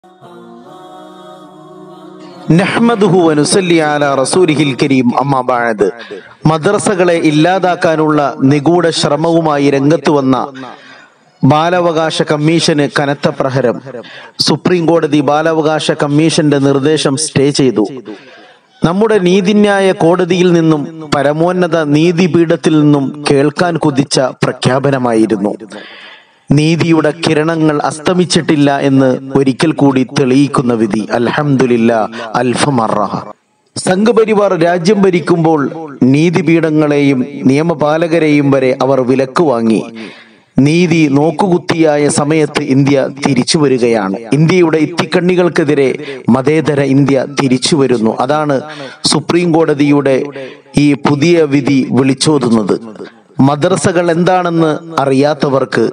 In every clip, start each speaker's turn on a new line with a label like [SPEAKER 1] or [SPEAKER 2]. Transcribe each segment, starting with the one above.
[SPEAKER 1] നഹ്മദുഹു വനുസല്ലി അല റസൂലിഹിൽ കരീം അമ്മാ ബഅദ് മദ്രസകളെ ഇല്ലാതാക്കാനുള്ള നിഗൂഢ ശ്രമവുമായി രംഗത്ത് വന്ന ബാലാവകാശ കമ്മീഷന് കനത്ത പ്രഹരം സുപ്രീം കോടതി ബാലാവകാശ കമ്മീഷന്റെ നിർദ്ദേശം സ്റ്റേ ചെയ്തു നമ്മുടെ നീതിന്യായ കോടതിയിൽ നിന്നും പരമോന്നത നീതിപീഠത്തിൽ നിന്നും കേൾക്കാൻ കുതിച്ച പ്രഖ്യാപനമായിരുന്നു നീതിയുടെ കിരണങ്ങൾ അസ്തമിച്ചിട്ടില്ല എന്ന് ഒരിക്കൽ കൂടി തെളിയിക്കുന്ന വിധി അൽഹംദുലില്ല അൽഫമറ സംഘപരിവാർ രാജ്യം ഭരിക്കുമ്പോൾ നീതിപീഠങ്ങളെയും നിയമപാലകരെയും വരെ അവർ വിലക്ക് വാങ്ങി നീതി നോക്കുകുത്തിയായ സമയത്ത് ഇന്ത്യ തിരിച്ചു വരികയാണ് ഇന്ത്യയുടെ ഇത്തിക്കണ്ണികൾക്കെതിരെ മതേതര ഇന്ത്യ തിരിച്ചു വരുന്നു അതാണ് സുപ്രീം കോടതിയുടെ ഈ പുതിയ വിധി വിളിച്ചോതുന്നത് മദ്രസകൾ എന്താണെന്ന് അറിയാത്തവർക്ക്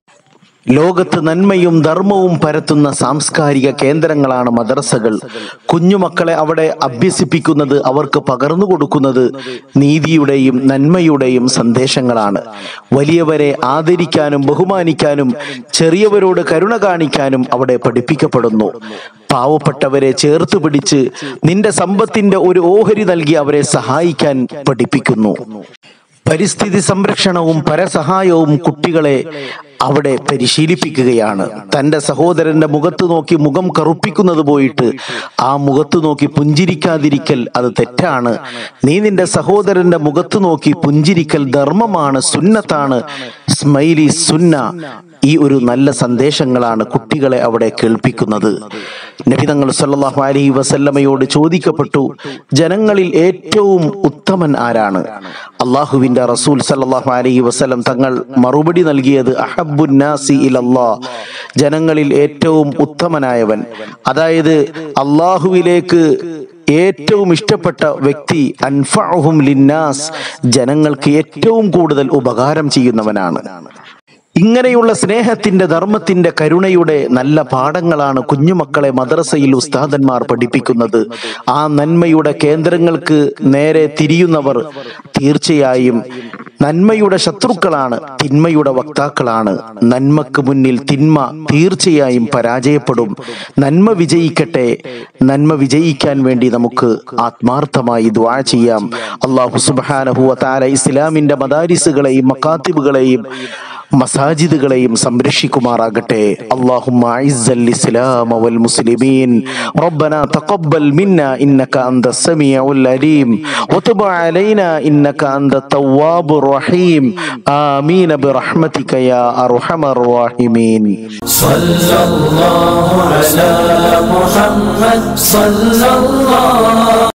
[SPEAKER 1] ലോകത്ത് നന്മയും ധർമ്മവും പരത്തുന്ന സാംസ്കാരിക കേന്ദ്രങ്ങളാണ് മദ്രസകൾ കുഞ്ഞുമക്കളെ അവിടെ അഭ്യസിപ്പിക്കുന്നത് അവർക്ക് പകർന്നു കൊടുക്കുന്നത് നീതിയുടെയും നന്മയുടെയും സന്ദേശങ്ങളാണ് വലിയവരെ ആദരിക്കാനും ബഹുമാനിക്കാനും ചെറിയവരോട് കരുണ കാണിക്കാനും അവിടെ പഠിപ്പിക്കപ്പെടുന്നു പാവപ്പെട്ടവരെ ചേർത്ത് പിടിച്ച് നിന്റെ സമ്പത്തിന്റെ ഒരു ഓഹരി നൽകി അവരെ സഹായിക്കാൻ പഠിപ്പിക്കുന്നു പരിസ്ഥിതി സംരക്ഷണവും പരസഹായവും കുട്ടികളെ അവിടെ പരിശീലിപ്പിക്കുകയാണ് തന്റെ സഹോദരന്റെ മുഖത്ത് നോക്കി മുഖം കറുപ്പിക്കുന്നത് പോയിട്ട് ആ മുഖത്ത് നോക്കി പുഞ്ചിരിക്കാതിരിക്കൽ അത് തെറ്റാണ് നീ നിന്റെ സഹോദരന്റെ മുഖത്ത് നോക്കി പുഞ്ചിരിക്കൽ ധർമ്മമാണ് സുന്നത്താണ് സ്മൈലി സുന്ന ഈ ഒരു നല്ല സന്ദേശങ്ങളാണ് കുട്ടികളെ അവിടെ കേൾപ്പിക്കുന്നത് നബിതങ്ങൾ സല്ലല്ലാഹു അലൈഹി വസല്ലമയോട് ചോദിക്കപ്പെട്ടു ജനങ്ങളിൽ ഏറ്റവും ഉത്തമൻ ആരാണ് അള്ളാഹുവിന്റെ റസൂൽ സല്ലല്ലാഹു അലൈഹി വസല്ലം തങ്ങൾ മറുപടി നൽകിയത് അഹബ്ബുൻ നാസി ഇലല്ലാ ജനങ്ങളിൽ ഏറ്റവും ഉത്തമനായവൻ അതായത് അള്ളാഹുവിലേക്ക് ഏറ്റവും ഇഷ്ടപ്പെട്ട വ്യക്തി അൻഫഅഹും ലിന്നാസ് ജനങ്ങൾക്ക് ഏറ്റവും കൂടുതൽ ഉപകാരം ചെയ്യുന്നവനാണ് ഇങ്ങനെയുള്ള സ്നേഹത്തിന്റെ ധർമ്മത്തിന്റെ കരുണയുടെ നല്ല പാഠങ്ങളാണ് കുഞ്ഞുമക്കളെ മദ്രസയിൽ ഉസ്താദന്മാർ പഠിപ്പിക്കുന്നത് ആ നന്മയുടെ കേന്ദ്രങ്ങൾക്ക് നേരെ തിരിയുന്നവർ തീർച്ചയായും നന്മയുടെ ശത്രുക്കളാണ് തിന്മയുടെ വക്താക്കളാണ് നന്മക്ക് മുന്നിൽ തിന്മ തീർച്ചയായും പരാജയപ്പെടും നന്മ വിജയിക്കട്ടെ നന്മ വിജയിക്കാൻ വേണ്ടി നമുക്ക് ആത്മാർത്ഥമായി ദ്വാ ചെയ്യാം അള്ളാഹു സുബാനഹുവ താല ഇസ്ലാമിന്റെ മദാരിസുകളെയും മക്കാത്തിബുകളെയും മസാജിദുകളെയും സംരക്ഷിക്കുമാറാകട്ടെ اللهم اعز الاسلام والمسلمين ربنا تقبل منا انك انت السميع العليم وتب علينا انك انت التواب الرحيم امين برحمتك يا ارحم الراحمين
[SPEAKER 2] صلى الله على محمد صلى الله